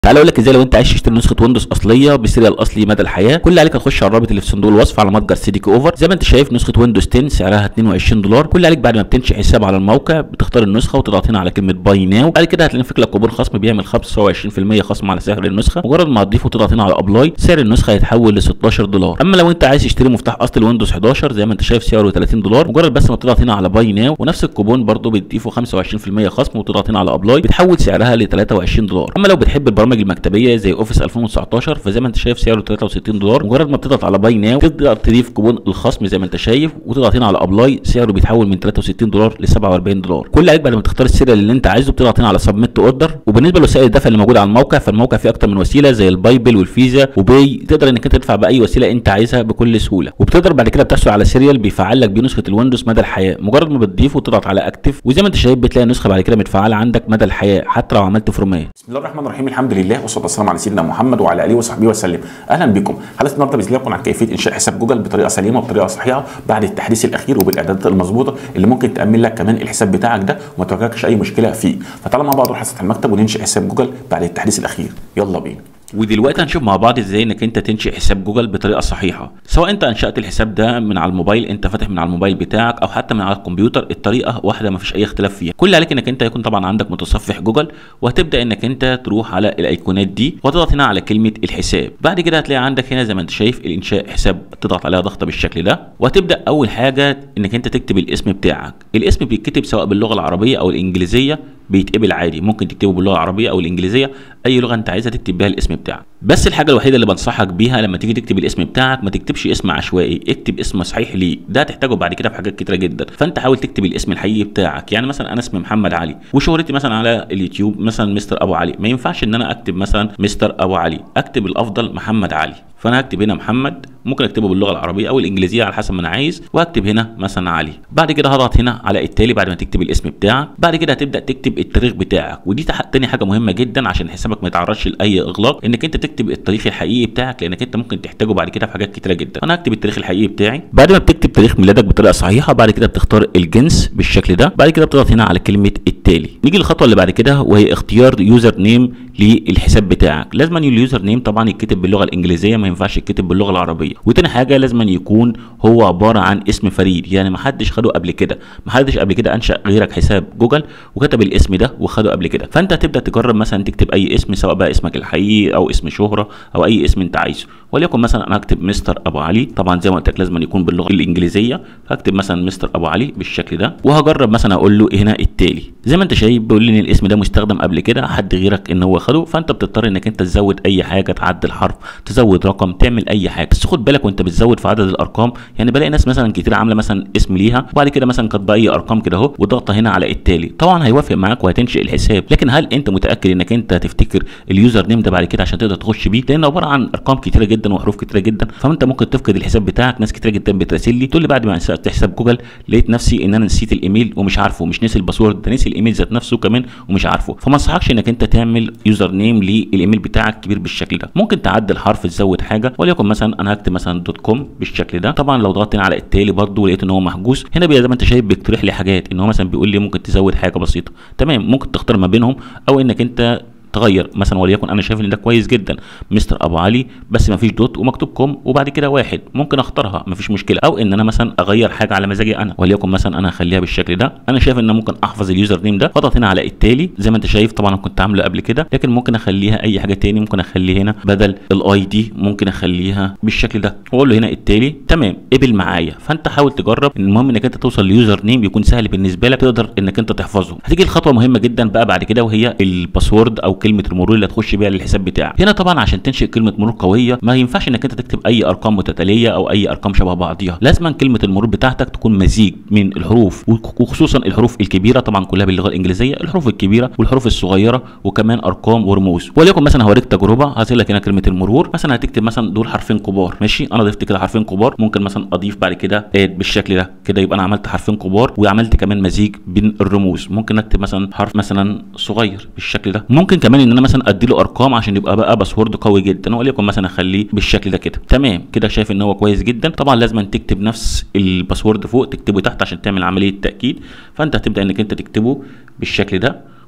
تعالى اقول لك ازاي لو انت عايز تشتري نسخه ويندوز اصليه بسيريال اصلي مدى الحياه كل اللي عليك هتخش على الرابط اللي في صندوق الوصف على متجر سيديك اوفر زي ما انت شايف نسخه ويندوز 10 سعرها 22 دولار كل اللي عليك بعد ما بتنشئ حساب على الموقع بتختار النسخه وتضغط هنا على كلمه باي ناو بعد كده هتلاقي لك كوبون خصم بيعمل 25% خصم على سعر النسخه مجرد ما هتضيفه وتضغط هنا على ابلاي سعر النسخه هيتحول ل 16 دولار اما لو انت عايز تشتري مفتاح اصل ويندوز 11 زي ما انت شايف سعره 30 دولار مجرد بس ما تضغط هنا على باي ناو ونفس الكوبون برده بتضيفه 25% خصم وتضغط هنا على ابلاي بتحول سعرها ل 23 دولار اما لو بتحب البرامج المكتبيه زي اوفيس 2019 فزي ما انت شايف سعره 63 دولار مجرد ما بتضغط على باي ناو تقدر تضيف كوبون الخصم زي ما انت شايف وتضغط هنا على ابلاي سعره بيتحول من 63 دولار ل 47 دولار كل عليك بعد ما تختار السيريال اللي انت عايزه بتضغط هنا على سبميت اوردر وبالنسبه لوسائل الدفع اللي موجوده على الموقع فالموقع فيه اكتر من وسيله زي البايبل والفيزا وباي تقدر انك انت تدفع باي وسيله انت عايزها بكل سهوله وبتقدر بعد كده بتحصل على سيريال بيفعل لك بيه نسخه الويندوز مدى الحياه مجرد ما بتضيفه وتضغط على اكتف وزي ما انت شايف بتلاقي النسخه بعد كده متفعله عندك مدى الحياه حتى لو عملت فورمات بسم الله الرحمن الرحيم الحمد لله والصلاه والسلام على سيدنا محمد وعلى اله وصحبه وسلم اهلا بكم حلقه النهارده باذن الله عن كيفيه انشاء حساب جوجل بطريقه سليمه وبطريقه صحيحه بعد التحديث الاخير وبالاعدادات المظبوطه اللي ممكن تامن لك كمان الحساب بتاعك ده وما تواجهكش اي مشكله فيه فتعالى مع بعض نروح على سطح المكتب وننشئ حساب جوجل بعد التحديث الاخير يلا بينا ودلوقتي هنشوف مع بعض ازاي انك انت تنشئ حساب جوجل بطريقه صحيحه سواء انت انشات الحساب ده من على الموبايل انت فاتح من على الموبايل بتاعك او حتى من على الكمبيوتر الطريقه واحده ما فيش اي اختلاف فيها كل اللي عليك انك انت يكون طبعا عندك متصفح جوجل وهتبدا انك انت تروح على الايقونات دي وتضغط هنا على كلمه الحساب بعد كده هتلاقي عندك هنا زي ما انت شايف الانشاء حساب تضغط عليها ضغطه بالشكل ده وهتبدا اول حاجه انك انت تكتب الاسم بتاعك الاسم بيتكتب سواء باللغه العربيه او الانجليزيه بيتقبل عادي ممكن تكتبه باللغه العربيه او الانجليزيه اي لغه انت عايزها تكتب بيها الاسم بتاعك بس الحاجه الوحيده اللي بنصحك بيها لما تيجي تكتب الاسم بتاعك ما تكتبش اسم عشوائي اكتب اسم صحيح ليه ده هتحتاجه بعد كده في حاجات كتيره جدا فانت حاول تكتب الاسم الحقيقي بتاعك يعني مثلا انا اسمي محمد علي وشهرتي مثلا على اليوتيوب مثلا مستر ابو علي ما ينفعش ان انا اكتب مثلا مستر ابو علي اكتب الافضل محمد علي فانا هكتب هنا محمد ممكن اكتبه باللغه العربيه او الانجليزيه على حسب ما انا عايز وهكتب هنا مثلا علي بعد كده هضغط هنا على التالي بعد ما تكتب الاسم بتاعك بعد كده هتبدا تكتب التاريخ بتاعك ودي تاني حاجه مهمه جدا عشان حسابك ما يتعرضش لاي اغلاق انك انت تكتب التاريخ الحقيقي بتاعك لانك انت ممكن تحتاجه بعد كده في حاجات كتيره جدا انا هكتب التاريخ الحقيقي بتاعي بعد ما بتكتب تاريخ ميلادك بطريقه صحيحه بعد كده بتختار الجنس بالشكل ده بعد كده بتضغط هنا على كلمه التالي نيجي للخطوه اللي بعد كده وهي اختيار يوزر نيم للحساب بتاعك لازم اليوزر نيم طبعا يتكتب باللغه الانجليزيه ما ينفعش يتكتب باللغه العربيه وتاني حاجه لازم يكون هو عباره عن اسم فريد يعني ما حدش خده قبل كده ما حدش قبل كده انشا غيرك حساب جوجل وكتب الاسم ده وخده قبل كده فانت هتبدا تجرب مثلا تكتب اي اسم سواء بقى اسمك الحقيقي او اسم شهره او اي اسم انت عايزه وليكن مثلا انا هكتب مستر ابو علي طبعا زي ما قلت لك لازم يكون باللغه الانجليزيه فهكتب مثلا مستر ابو علي بالشكل ده وهجرب مثلا اقول له هنا التالي زي ما انت شايف بيقول لي ان الاسم ده مستخدم قبل كده حد غيرك ان هو خده فانت بتضطر انك انت تزود اي حاجه تعدل حرف تزود رقم تعمل اي حاجه بس خد بالك وانت بتزود في عدد الارقام يعني بلاقي ناس مثلا كتير عامله مثلا اسم ليها وبعد كده مثلا كاتبه اي ارقام كده اهو وضغطه هنا على التالي طبعا هيوافق معاك وهتنشئ الحساب لكن هل انت متاكد انك انت تفتكر اليوزر نيم ده بعد كده عشان تقدر تخش بيه لانه عباره عن ارقام كتيره جدا وحروف كتيره جدا فانت ممكن تفقد الحساب بتاعك ناس كتيره جدا بتراسل لي تقول لي بعد ما انشات حساب جوجل لقيت نفسي ان انا نسيت الايميل ومش عارفه مش نسي الباسورد ده نسي الايميل ذات نفسه كمان ومش عارفه فما انصحكش انك انت تعمل يوزر نيم للايميل بتاعك كبير بالشكل ده ممكن تعدل حرف تزود حاجه وليكن مثلا انا هكتب مثلا دوت كوم بالشكل ده طبعا لو ضغطت على التالي برده ولقيت ان هو محجوز هنا بقى زي ما انت شايف بيقترح لي حاجات ان هو مثلا بيقول لي ممكن تزود حاجه بسيطه تمام ممكن تختار ما بينهم او انك انت تغير مثلا وليكن انا شايف ان ده كويس جدا مستر ابو علي بس ما فيش دوت ومكتوب كوم وبعد كده واحد ممكن اختارها ما فيش مشكله او ان انا مثلا اغير حاجه على مزاجي انا وليكن مثلا انا اخليها بالشكل ده انا شايف ان ممكن احفظ اليوزر نيم ده اضغط هنا على التالي زي ما انت شايف طبعا انا كنت عامله قبل كده لكن ممكن اخليها اي حاجه تاني ممكن اخليه هنا بدل الاي دي ممكن اخليها بالشكل ده واقول له هنا التالي تمام قبل معايا فانت حاول تجرب المهم انك انت توصل ليوزر نيم يكون سهل بالنسبه لك تقدر انك انت تحفظه هتيجي الخطوه مهمه جدا بقى بعد كده وهي الباسورد او كلمه المرور اللي تخش بيها للحساب بتاعك هنا طبعا عشان تنشئ كلمه مرور قويه ما ينفعش انك انت تكتب اي ارقام متتاليه او اي ارقام شبه بعضيها لازم كلمه المرور بتاعتك تكون مزيج من الحروف وخصوصا الحروف الكبيره طبعا كلها باللغه الانجليزيه الحروف الكبيره والحروف الصغيره وكمان ارقام ورموز وليكن مثلا هوريك تجربه هسيب لك هنا كلمه المرور مثلا هتكتب مثلا دول حرفين كبار ماشي انا ضفت كده حرفين كبار ممكن مثلا اضيف بعد كده بالشكل ده كده يبقى انا عملت حرفين كبار وعملت كمان مزيج بين الرموز ممكن اكتب مثلا حرف مثلا صغير بالشكل ده ممكن كمان ان انا مثلا ادي له ارقام عشان يبقى بقى باسورد قوي جدا وليكن مثلا اخليه بالشكل ده كده تمام كده شايف ان هو كويس جدا طبعا لازم تكتب نفس الباسورد فوق تكتبه تحت عشان تعمل عمليه تاكيد فانت هتبدا انك انت تكتبه بالشكل ده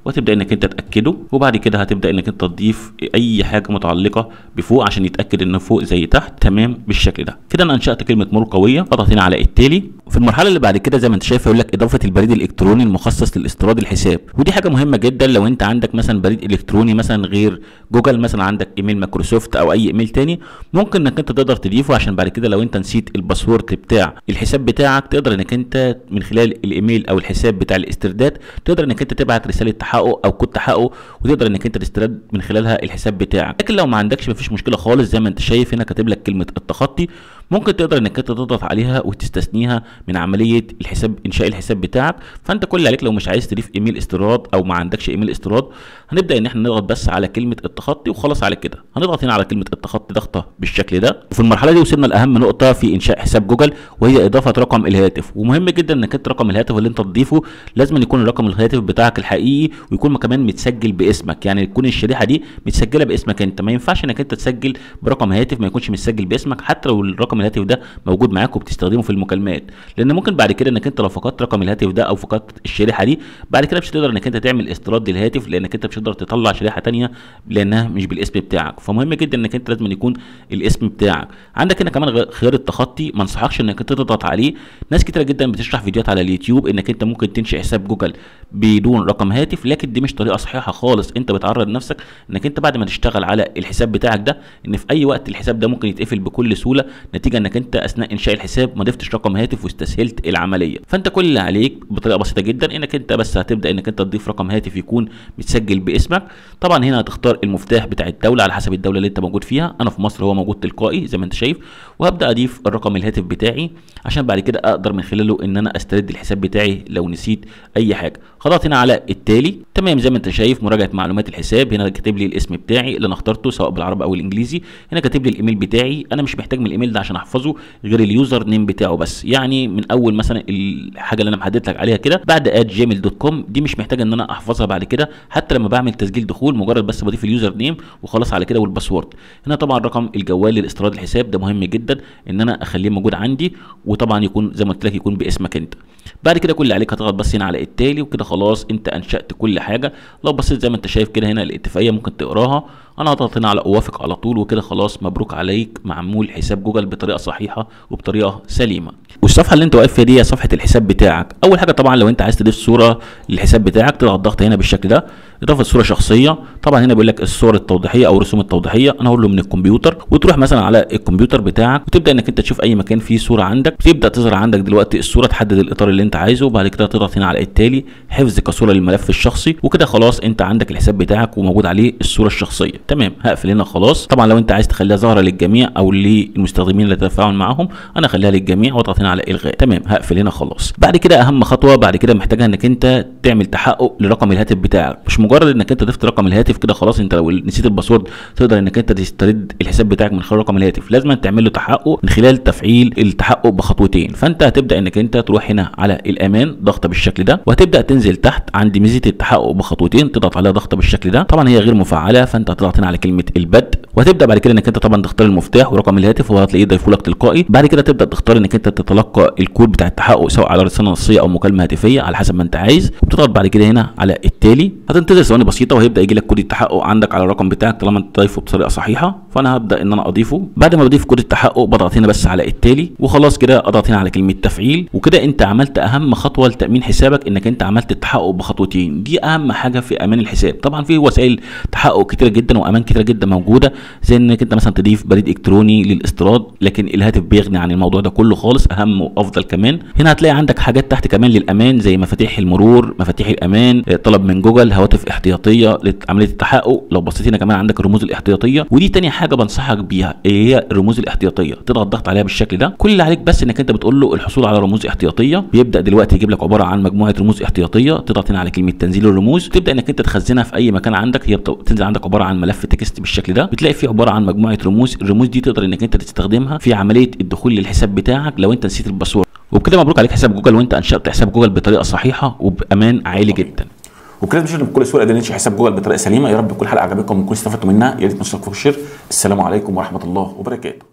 وهتبدا انك انت تاكده وبعد كده هتبدا انك انت تضيف اي حاجه متعلقه بفوق عشان يتاكد ان فوق زي تحت تمام بالشكل ده كده انا انشات كلمه مرور قويه اضغط هنا على التالي في المرحله اللي بعد كده زي ما انت شايف يقول لك اضافه البريد الالكتروني المخصص لاستيراد الحساب ودي حاجه مهمه جدا لو انت عندك مثلا بريد الكتروني مثلا غير جوجل مثلا عندك ايميل مايكروسوفت او اي ايميل تاني ممكن انك انت تقدر تضيفه عشان بعد كده لو انت نسيت الباسورد بتاع الحساب بتاعك تقدر انك انت من خلال الايميل او الحساب بتاع الاسترداد تقدر انك انت تبعت رساله تحقق او كود تحقق وتقدر انك انت تسترد من خلالها الحساب بتاعك لكن لو ما عندكش مفيش مشكله خالص زي ما انت شايف هنا كاتب لك كلمه التخطي ممكن تقدر انك انت تضغط عليها وتستثنيها من عمليه الحساب انشاء الحساب بتاعك فانت كل اللي عليك لو مش عايز تضيف ايميل استيراد او ما عندكش ايميل استيراد هنبدا ان احنا نضغط بس على كلمه التخطي وخلاص على كده هنضغط هنا على كلمه التخطي ضغطه بالشكل ده وفي المرحله دي وصلنا لاهم نقطه في انشاء حساب جوجل وهي اضافه رقم الهاتف ومهم جدا انك انت رقم الهاتف اللي انت تضيفه لازم يكون رقم الهاتف بتاعك الحقيقي ويكون كمان متسجل باسمك يعني تكون الشريحه دي متسجله باسمك انت ما ينفعش انك انت تسجل برقم هاتف ما يكونش متسجل باسمك حتى لو الرقم الهاتف ده موجود معاك وبتستخدمه في المكالمات لان ممكن بعد كده انك انت لو فقدت رقم الهاتف ده او فقدت الشريحه دي بعد كده مش هتقدر انك انت تعمل استيراد للهاتف لانك انت مش هتقدر تطلع شريحه تانية لانها مش بالاسم بتاعك فمهم جدا انك انت لازم يكون الاسم بتاعك عندك هنا كمان خيار التخطي ما انصحكش انك انت تضغط عليه ناس كتير جدا بتشرح فيديوهات على اليوتيوب انك انت ممكن تنشئ حساب جوجل بدون رقم هاتف لكن دي مش طريقه صحيحه خالص انت بتعرض نفسك انك انت بعد ما تشتغل على الحساب بتاعك ده ان في اي وقت الحساب ده ممكن يتقفل بكل سهوله نتيجه انك انت اثناء انشاء الحساب ما ضفتش رقم هاتف واستسهلت العمليه فانت كل اللي عليك بطريقه بسيطه جدا انك انت بس هتبدا انك انت تضيف رقم هاتف يكون متسجل باسمك طبعا هنا هتختار المفتاح بتاع الدوله على حسب الدوله اللي انت موجود فيها انا في مصر هو موجود تلقائي زي ما انت شايف وهبدا اضيف الرقم الهاتف بتاعي عشان بعد كده اقدر من خلاله ان انا استرد الحساب بتاعي لو نسيت اي حاجه خضغط هنا على التالي تمام زي ما انت شايف مراجعه معلومات الحساب هنا كاتب لي الاسم بتاعي اللي انا اخترته سواء بالعربي او الانجليزي هنا كاتب لي الايميل بتاعي انا مش محتاج من الايميل ده عشان احفظه غير اليوزر نيم بتاعه بس يعني من اول مثلا الحاجه اللي انا محدد لك عليها كده بعد اد جيميل دوت كوم دي مش محتاج ان انا احفظها بعد كده حتى لما بعمل تسجيل دخول مجرد بس بضيف اليوزر نيم وخلاص على كده والباسورد هنا طبعا رقم الجوال لاستيراد الحساب ده مهم جدا ان انا اخليه موجود عندي وطبعا يكون زي ما قلت لك يكون باسمك انت بعد كده كل اللي عليك هتضغط بس هنا على التالي وكده خلاص انت انشات كل حاجه لو بصيت زي ما انت شايف كده هنا الاتفاقيه ممكن تقراها انا هضغط هنا على اوافق على طول وكده خلاص مبروك عليك معمول حساب جوجل بطريقه صحيحه وبطريقه سليمه والصفحه اللي انت واقف فيها دي هي صفحه الحساب بتاعك اول حاجه طبعا لو انت عايز تضيف صوره للحساب بتاعك تضغط ضغط هنا بالشكل ده اضافه صوره شخصيه طبعا هنا بيقول لك الصور التوضيحيه او الرسوم التوضيحيه انا هقول له من الكمبيوتر وتروح مثلا على الكمبيوتر بتاعك وتبدا انك انت تشوف اي مكان فيه صوره عندك بتبدا تظهر عندك دلوقتي الصوره تحدد الاطار اللي انت عايزه وبعد كده تضغط هنا على التالي حفظ كصوره للملف الشخصي وكده خلاص انت عندك الحساب بتاعك وموجود عليه الصوره الشخصيه تمام هقفل هنا خلاص طبعا لو انت عايز تخليها ظاهره للجميع او للمستخدمين اللي تتفاعل معاهم انا اخليها للجميع واضغط هنا على الغاء تمام هقفل هنا خلاص بعد كده اهم خطوه بعد كده محتاجها انك انت تعمل تحقق لرقم الهاتف بتاعك مش مجرد انك انت ضفت رقم الهاتف كده خلاص انت لو نسيت الباسورد تقدر انك انت تسترد الحساب بتاعك من خلال رقم الهاتف لازم تعمل له تحقق من خلال تفعيل التحقق بخطوتين فانت هتبدا انك انت تروح هنا على الامان ضغطه بالشكل ده وهتبدا تنزل تحت عند ميزه التحقق بخطوتين تضغط عليها ضغطه بالشكل ده طبعا هي غير مفعله فانت هتضغط هنا على كلمه البدء وهتبدا بعد كده انك انت طبعا تختار المفتاح ورقم الهاتف وهتلاقيه ضيفه لك تلقائي بعد كده تبدا تختار انك انت تتلقى الكود بتاع التحقق سواء على رساله نصيه او مكالمه هاتفيه على حسب ما انت عايز وبتضغط بعد كده هنا على التالي هتنتظر ثواني بسيطه وهيبدا يجي لك كود التحقق عندك على الرقم بتاعك طالما انت ضايفه بطريقه صحيحه فانا هبدا ان انا اضيفه بعد ما بضيف كود التحقق بضغط هنا بس على التالي وخلاص كده اضغط هنا على كلمه تفعيل وكده انت عملت اهم خطوه لتامين حسابك انك انت عملت التحقق بخطوتين دي اهم حاجه في امان الحساب طبعا في وسائل تحقق كتيره جدا وامان كتيره جدا موجوده زي انك انت مثلا تضيف بريد الكتروني للاستيراد لكن الهاتف بيغني عن الموضوع ده كله خالص اهم وافضل كمان هنا هتلاقي عندك حاجات تحت كمان للامان زي مفاتيح المرور مفاتيح الامان طلب من جوجل هواتف احتياطيه لعمليه التحقق لو بصيت هنا كمان عندك الرموز الاحتياطيه ودي تاني حاجه بنصحك بيها هي الرموز الاحتياطيه تضغط ضغط عليها بالشكل ده كل اللي عليك بس انك انت بتقول له الحصول على رموز احتياطيه بيبدا دلوقتي يجيب لك عباره عن مجموعه رموز احتياطيه تضغط هنا على كلمه تنزيل الرموز تبدا انك انت تخزنها في اي مكان عندك هي بتنزل عندك عباره عن ملف تكست بالشكل ده بتلاقي فيه عباره عن مجموعه رموز الرموز دي تقدر انك انت تستخدمها في عمليه الدخول للحساب بتاعك لو انت نسيت الباسورد وبكده مبروك عليك حساب جوجل وانت انشات حساب جوجل بطريقه صحيحه وبامان عالي جدا وكده مش بكل سهوله قدرنا ننشئ حساب جوجل بطريقه سليمه يا رب تكون الحلقه عجبتكم وتكونوا استفدتوا منها يا ريت نشتركوا في الشير السلام عليكم ورحمه الله وبركاته